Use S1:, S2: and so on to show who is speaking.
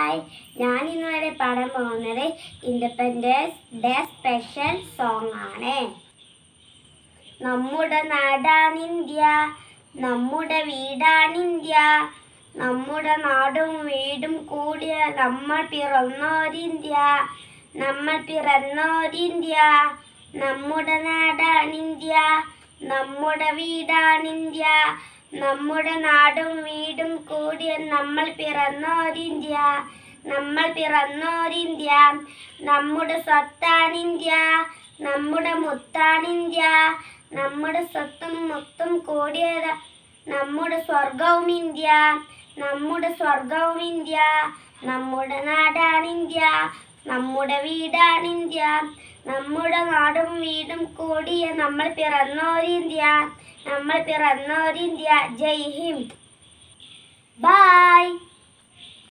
S1: hi ഞാൻ ഇന്നുവരെ പാടാൻ പോകുന്നത് ഇൻഡിപെൻഡൻസ് ഡേ സ്പെഷ്യൽ സോങ് ആണ് നമ്മുടെ നാടാണ് ഇന്ത്യ നമ്മുടെ വീടാണ് ഇന്ത്യ നമ്മുടെ നാടും വീടും കൂടിയ നമ്മൾ പിറന്നോരിന്ത്യ നമ്മൾ പിറന്നോരിന്ത്യ നമ്മുടെ നാടാണ് ഇന്ത്യ നമ്മുടെ വീടാണ് ഇന്ത്യ നമ്മുടെ നാടും വീടും കൂടിയ നമ്മൾ പിറന്നോരിന്ത്യ നമ്മൾ പിറന്നോരിന്ത്യ നമ്മുടെ സ്വത്താണ് ഇന്ത്യ നമ്മുടെ മുത്താണ് ഇന്ത്യ നമ്മുടെ സ്വത്തും മുത്തും കൂടിയത നമ്മുടെ സ്വർഗവും ഇന്ത്യ നമ്മുടെ സ്വർഗവും ഇന്ത്യ നമ്മുടെ നാടാണ് ഇന്ത്യ നമ്മുടെ വീടാണ് ഇന്ത്യ നമ്മുടെ നാടും വീടും കൂടിയ നമ്മൾ പിറന്നോരിന്ത്യ നമ്മൾ പിറന്നോരിന്ത്യ ജയ് ഹിന്ദ് ബൈ